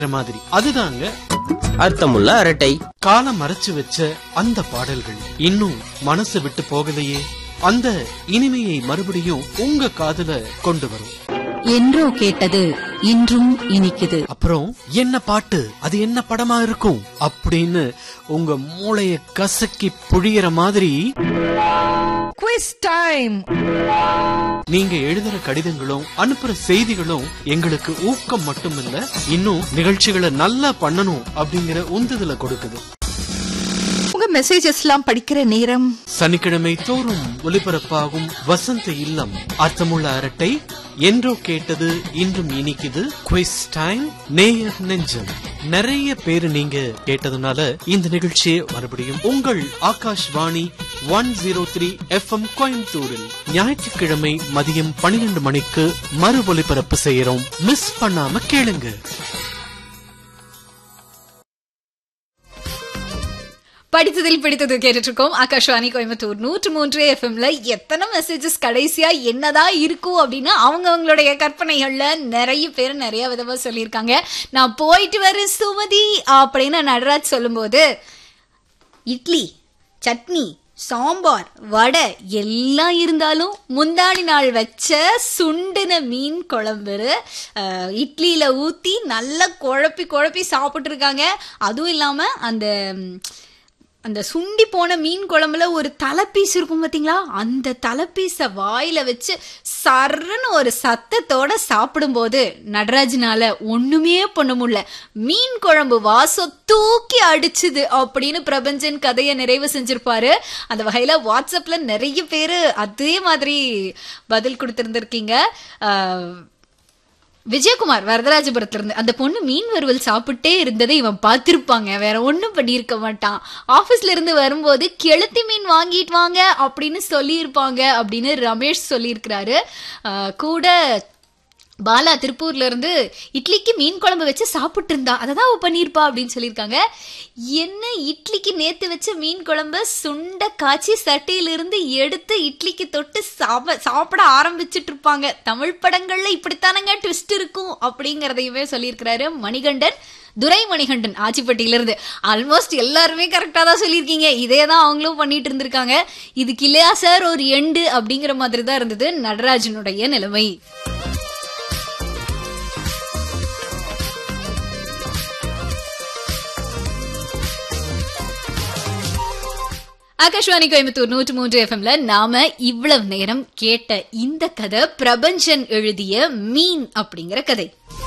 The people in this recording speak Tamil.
மாதிரி அதுதாங்க அர்த்தமுள்ள அரட்டை காலம் மறைச்சு வச்ச அந்த பாடல்கள் இன்னும் மனசு விட்டு போகலையே அந்த இனிமையை மறுபடியும் உங்க காதுல கொண்டு வரும் என்றோ கேட்டது இன்றும் இனிக்குது அப்புறம் என்ன பாட்டு அது என்ன படமா இருக்கும் அப்படின்னு உங்க மூளைய கசக்கி புழியற மாதிரி குவிஸ் டைம் நீங்க எழுதுற கடிதங்களும் அனுப்புற செய்திகளும் எங்களுக்கு ஊக்கம் மட்டுமில்ல இன்னும் நிகழ்ச்சிகளை நல்லா பண்ணணும் அப்படிங்கிற உந்துதலை கொடுக்குது உங்க மெசேஜஸ் எல்லாம் படிக்கிற நேரம் சனிக்கிழமை தோறும் ஒலிபரப்பாகும் வசந்த இல்லம் அர்த்தமுள்ள அரட்டை என்றோ கேட்டது இன்றும் இனிக்குது குவிஸ் டைம் நேயர் நெஞ்சம் நிறைய பேரு நீங்க கேட்டதுனால இந்த நிகழ்ச்சியை மறுபடியும் உங்கள் Akashvani one zero three FM கோயம்புத்தூரில் ஞாயிற்றுக்கிழமை மதியம் பன்னிரண்டு மணிக்கு மறு ஒலிபரப்பு செய்யறோம் மிஸ் பண்ணாம கேளுங்க படித்ததில் பிடித்தது கேட்டுட்டு இருக்கோம் ஆகாஷ்வாணி கோயம்புத்தூர் நூற்று மூன்று எஃப்எம்ல எத்தனை மெசேஜஸ் கடைசியா என்னதான் இருக்கும் அப்படின்னு அவங்க அவங்களுடைய கற்பனைகள்ல நிறைய பேர் நிறைய விதமா சொல்லியிருக்காங்க நான் போயிட்டு வரேன் சுமதி அப்படின்னு நடராஜ் சொல்லும்போது இட்லி சட்னி சாம்பார் வடை எல்லாம் இருந்தாலும் முந்தாடி நாள் வச்ச சுண்டின மீன் குழம்பு அஹ், இட்லியில ஊத்தி நல்லா குழப்பி குழப்பி சாப்பிட்டு இருக்காங்க அதுவும் இல்லாம அந்த ம், அந்த சுண்டி போன மீன் குழம்புல ஒரு தலைப்பீஸ் இருக்கும் பாத்தீங்களா அந்த தலைப்பீஸ வாயில வச்சு சர்ன்னு ஒரு சத்தத்தோட சாப்பிடும்போது நடராஜனால ஒண்ணுமே பண்ண முடியல மீன் குழம்பு வாசம் தூக்கி அடிச்சுது அப்படின்னு பிரபஞ்சன் கதையை நிறைவு செஞ்சிருப்பாரு அந்த வகையில வாட்ஸ்அப்ல நிறைய பேரு அதே மாதிரி பதில் கொடுத்திருந்திருக்கீங்க ஆஹ் விஜயகுமார் வரதராஜபுரத்துல இருந்து அந்த பொண்ணு மீன் வறுவல் சாப்பிட்டே இருந்ததை இவன் பார்த்திருப்பாங்க வேற ஒண்ணும் பண்ணியிருக்க மாட்டான் ஆபீஸ்ல இருந்து வரும்போது கெளுத்தி மீன் வாங்கிட்டு வாங்க அப்படின்னு சொல்லியிருப்பாங்க அப்படின்னு ரமேஷ் சொல்லியிருக்கிறாரு ஆஹ் கூட பாலா திருப்பூர்ல இருந்து இட்லிக்கு மீன் குழம்பு வச்சு சாப்பிட்டு இருந்தா அதை தான் அவ பண்ணியிருப்பா அப்படின்னு சொல்லியிருக்காங்க என்ன இட்லிக்கு நேத்து வச்ச மீன் குழம்ப சுண்ட காய்ச்சி சட்டியில இருந்து எடுத்து இட்லிக்கு தொட்டு சாப்ப சாப்பிட ஆரம்பிச்சிட்டு இருப்பாங்க தமிழ் படங்கள்ல இப்படித்தானங்க ட்விஸ்ட் இருக்கும் அப்படிங்கறதையுமே சொல்லியிருக்கிறாரு மணிகண்டன் துரை மணிகண்டன் ஆச்சிப்பட்டியில இருந்து ஆல்மோஸ்ட் எல்லாருமே கரெக்டா தான் சொல்லியிருக்கீங்க இதே தான் அவங்களும் பண்ணிட்டு இருந்திருக்காங்க இதுக்கு இல்லையா சார் ஒரு எண்டு அப்படிங்கிற மாதிரி தான் இருந்தது நடராஜனுடைய நிலைமை ஆகாஷ்வாணி கோயம்புத்தூர் நூற்று மூன்று எஃப்எம்ல நாம இவ்வளவு நேரம் கேட்ட இந்த கதை பிரபஞ்சன் எழுதிய மீன் அப்படிங்கிற கதை